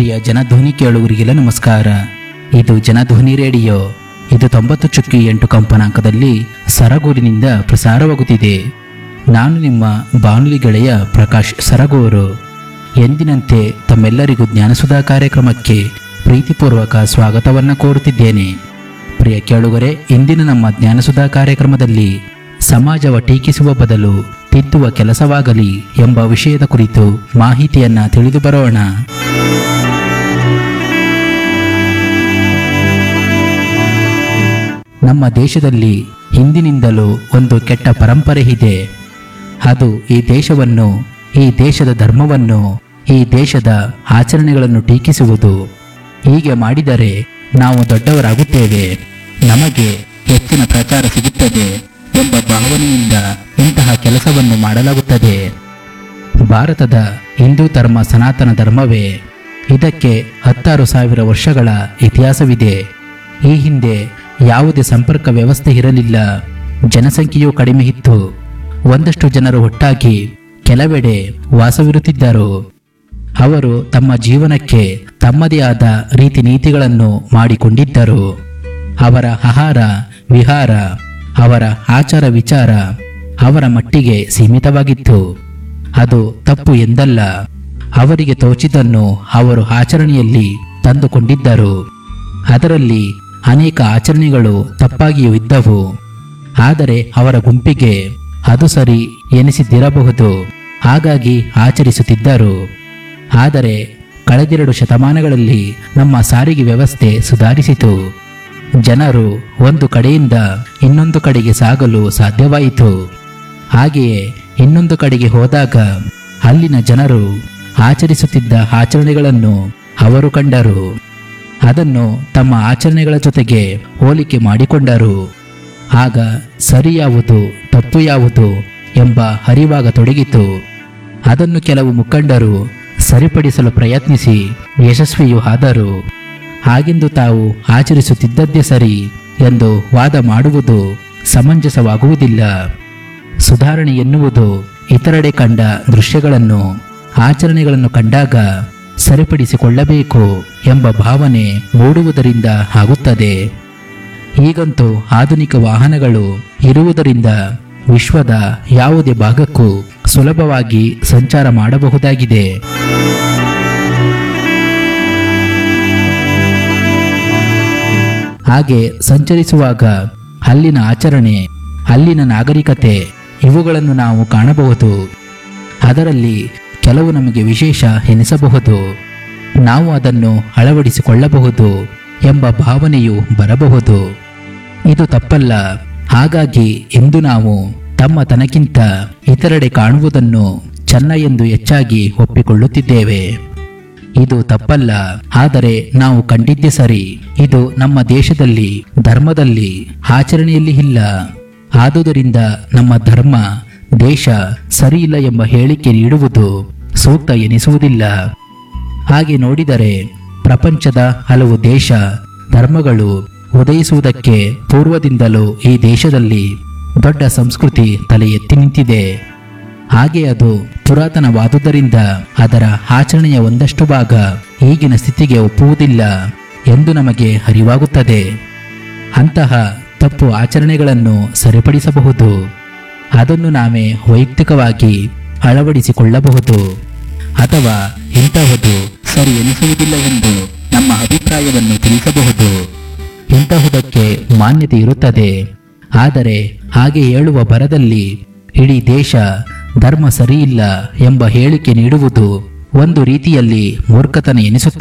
ಪ್ರಿಯ ಜನಧ್ವನಿ ಕೇಳುಗರಿಗೆಲ್ಲ ನಮಸ್ಕಾರ ಇದು ಜನಧ್ವನಿ ರೇಡಿಯೋ ಇದು ತೊಂಬತ್ತು ಚುಕ್ಕಿ ಎಂಟು ಕಂಪನಾಂಕದಲ್ಲಿ ಸರಗೂರಿನಿಂದ ಪ್ರಸಾರವಾಗುತ್ತಿದೆ ನಾನು ನಿಮ್ಮ ಬಾನುಲಿ ಗೆಳೆಯ ಪ್ರಕಾಶ್ ಸರಗೂರು ಎಂದಿನಂತೆ ತಮ್ಮೆಲ್ಲರಿಗೂ ಜ್ಞಾನಸುಧಾ ಕಾರ್ಯಕ್ರಮಕ್ಕೆ ಪ್ರೀತಿಪೂರ್ವಕ ಸ್ವಾಗತವನ್ನು ಕೋರುತ್ತಿದ್ದೇನೆ ಪ್ರಿಯ ಕೇಳುಗರೆ ಇಂದಿನ ನಮ್ಮ ಜ್ಞಾನಸುಧಾ ಕಾರ್ಯಕ್ರಮದಲ್ಲಿ ಸಮಾಜವ ಟೀಕಿಸುವ ಬದಲು ತಿದ್ದುವ ಕೆಲಸವಾಗಲಿ ಎಂಬ ವಿಷಯದ ಕುರಿತು ಮಾಹಿತಿಯನ್ನ ತಿಳಿದು ಬರೋಣ ನಮ್ಮ ದೇಶದಲ್ಲಿ ಹಿಂದಿನಿಂದಲೂ ಒಂದು ಕೆಟ್ಟ ಪರಂಪರೆ ಇದೆ ಅದು ಈ ದೇಶವನ್ನು ಈ ದೇಶದ ಧರ್ಮವನ್ನು ಈ ದೇಶದ ಆಚರಣೆಗಳನ್ನು ಟೀಕಿಸುವುದು ಹೀಗೆ ಮಾಡಿದರೆ ನಾವು ದೊಡ್ಡವರಾಗುತ್ತೇವೆ ನಮಗೆ ಹೆಚ್ಚಿನ ಪ್ರಚಾರ ಸಿಗುತ್ತದೆ ಎಂಬ ಭಾವನೆಯಿಂದ ಇಂತಹ ಕೆಲಸವನ್ನು ಮಾಡಲಾಗುತ್ತದೆ ಭಾರತದ ಹಿಂದೂ ಧರ್ಮ ಸನಾತನ ಧರ್ಮವೇ ಇದಕ್ಕೆ ಹತ್ತಾರು ಸಾವಿರ ವರ್ಷಗಳ ಇತಿಹಾಸವಿದೆ ಈ ಹಿಂದೆ ಯಾವುದೇ ಸಂಪರ್ಕ ವ್ಯವಸ್ಥೆ ಇರಲಿಲ್ಲ ಜನಸಂಖ್ಯೆಯೂ ಕಡಿಮೆ ಇತ್ತು ಒಂದಷ್ಟು ಜನರು ಒಟ್ಟಾಗಿ ಕೆಲವೆಡೆ ವಾಸವಿರುತ್ತಿದ್ದರು ಅವರು ತಮ್ಮ ಜೀವನಕ್ಕೆ ತಮ್ಮದೇ ಆದ ರೀತಿ ನೀತಿಗಳನ್ನು ಮಾಡಿಕೊಂಡಿದ್ದರು ಅವರ ಆಹಾರ ವಿಹಾರ ಅವರ ಆಚಾರ ವಿಚಾರ ಅವರ ಮಟ್ಟಿಗೆ ಸೀಮಿತವಾಗಿತ್ತು ಅದು ತಪ್ಪು ಎಂದಲ್ಲ ಅವರಿಗೆ ತೋಚಿದ್ದನ್ನು ಅವರು ಆಚರಣೆಯಲ್ಲಿ ತಂದುಕೊಂಡಿದ್ದರು ಅದರಲ್ಲಿ ಅನೇಕ ಆಚರಣೆಗಳು ತಪ್ಪಾಗಿಯೂ ಇದ್ದವು ಆದರೆ ಅವರ ಗುಂಪಿಗೆ ಅದು ಸರಿ ಎನಿಸಿದ್ದಿರಬಹುದು ಹಾಗಾಗಿ ಆಚರಿಸುತ್ತಿದ್ದರು ಆದರೆ ಕಳೆದೆರಡು ಶತಮಾನಗಳಲ್ಲಿ ನಮ್ಮ ಸಾರಿಗೆ ವ್ಯವಸ್ಥೆ ಸುಧಾರಿಸಿತು ಜನರು ಒಂದು ಕಡೆಯಿಂದ ಇನ್ನೊಂದು ಕಡೆಗೆ ಸಾಗಲು ಸಾಧ್ಯವಾಯಿತು ಹಾಗೆಯೇ ಇನ್ನೊಂದು ಕಡೆಗೆ ಹೋದಾಗ ಅಲ್ಲಿನ ಜನರು ಆಚರಿಸುತ್ತಿದ್ದ ಆಚರಣೆಗಳನ್ನು ಅವರು ಕಂಡರು ಅದನ್ನು ತಮ್ಮ ಆಚರಣೆಗಳ ಜೊತೆಗೆ ಹೋಲಿಕೆ ಮಾಡಿಕೊಂಡರು ಆಗ ಸರಿ ಯಾವುದು ತಪ್ಪು ಯಾವುದು ಎಂಬ ಅರಿವಾಗ ತೊಡಗಿತು ಅದನ್ನು ಕೆಲವು ಮುಖಂಡರು ಸರಿಪಡಿಸಲು ಪ್ರಯತ್ನಿಸಿ ಯಶಸ್ವಿಯೂ ಆದರು ಹಾಗೆಂದು ತಾವು ಆಚರಿಸುತ್ತಿದ್ದದ್ದೇ ಸರಿ ಎಂದು ವಾದ ಮಾಡುವುದು ಸಮಂಜಸವಾಗುವುದಿಲ್ಲ ಸುಧಾರಣೆ ಎನ್ನುವುದು ಇತರೆಡೆ ಕಂಡ ದೃಶ್ಯಗಳನ್ನು ಆಚರಣೆಗಳನ್ನು ಕಂಡಾಗ ಸರಿಪಡಿಸಿಕೊಳ್ಳಬೇಕು ಎಂಬ ಭಾವನೆ ಮೂಡುವುದರಿಂದ ಆಗುತ್ತದೆ ಈಗಂತೂ ಆಧುನಿಕ ವಾಹನಗಳು ಇರುವುದರಿಂದ ವಿಶ್ವದ ಯಾವುದೇ ಭಾಗಕ್ಕೂ ಸುಲಭವಾಗಿ ಸಂಚಾರ ಮಾಡಬಹುದಾಗಿದೆ ಹಾಗೆ ಸಂಚರಿಸುವಾಗ ಅಲ್ಲಿನ ಆಚರಣೆ ಅಲ್ಲಿನ ನಾಗರಿಕತೆ ಇವುಗಳನ್ನು ನಾವು ಕಾಣಬಹುದು ಅದರಲ್ಲಿ ಕೆಲವು ನಮಗೆ ವಿಶೇಷ ಎನಿಸಬಹುದು ನಾವು ಅದನ್ನು ಅಳವಡಿಸಿಕೊಳ್ಳಬಹುದು ಎಂಬ ಭಾವನೆಯು ಬರಬಹುದು ಇದು ತಪ್ಪಲ್ಲ ಹಾಗಾಗಿ ಎಂದು ನಾವು ತಮ್ಮ ತನಕ್ಕಿಂತ ಇತರೆಡೆ ಕಾಣುವುದನ್ನು ಚೆನ್ನ ಎಂದು ಹೆಚ್ಚಾಗಿ ಒಪ್ಪಿಕೊಳ್ಳುತ್ತಿದ್ದೇವೆ ಇದು ತಪ್ಪಲ್ಲ ಆದರೆ ನಾವು ಕಂಡಿದ್ದೇ ಸರಿ ಇದು ನಮ್ಮ ದೇಶದಲ್ಲಿ ಧರ್ಮದಲ್ಲಿ ಆಚರಣೆಯಲ್ಲಿ ಇಲ್ಲ ಆದುದರಿಂದ ನಮ್ಮ ಧರ್ಮ ದೇಶ ಸರಿಯಿಲ್ಲ ಎಂಬ ಹೇಳಿಕೆ ನೀಡುವುದು ಸೂಕ್ತ ಎನಿಸುವುದಿಲ್ಲ ಹಾಗೆ ನೋಡಿದರೆ ಪ್ರಪಂಚದ ಹಲವು ದೇಶ ಧರ್ಮಗಳು ಉದಯಿಸುವುದಕ್ಕೆ ಪೂರ್ವದಿಂದಲೂ ಈ ದೇಶದಲ್ಲಿ ದೊಡ್ಡ ಸಂಸ್ಕೃತಿ ತಲೆ ಎತ್ತಿ ನಿಂತಿದೆ ಹಾಗೆ ಅದು ಪುರಾತನವಾದುದರಿಂದ ಅದರ ಆಚರಣೆಯ ಒಂದಷ್ಟು ಭಾಗ ಈಗಿನ ಸ್ಥಿತಿಗೆ ಒಪ್ಪುವುದಿಲ್ಲ ಎಂದು ನಮಗೆ ಅರಿವಾಗುತ್ತದೆ ಅಂತಹ ತಪ್ಪು ಆಚರಣೆಗಳನ್ನು ಸರಿಪಡಿಸಬಹುದು ಅದನ್ನು ನಾವೇ ವೈಯಕ್ತಿಕವಾಗಿ ಅಳವಡಿಸಿಕೊಳ್ಳಬಹುದು ಅಥವಾ ಇಂತಹದು ಸರಿ ಎನಿಸುವುದಿಲ್ಲ ಎಂದು ನಮ್ಮ ಅಭಿಪ್ರಾಯವನ್ನು ತಿಳಿಸಬಹುದು ಇಂತಹುದಕ್ಕೆ ಮಾನ್ಯತೆ ಇರುತ್ತದೆ ಆದರೆ ಹಾಗೆ ಹೇಳುವ ಭರದಲ್ಲಿ ಇಡೀ ದೇಶ ಧರ್ಮ ಸರಿಯಿಲ್ಲ ಎಂಬ ಹೇಳಿಕೆ ನೀಡುವುದು ಒಂದು ರೀತಿಯಲ್ಲಿ ಮೂರ್ಖತನ ಎನಿಸುತ್ತದೆ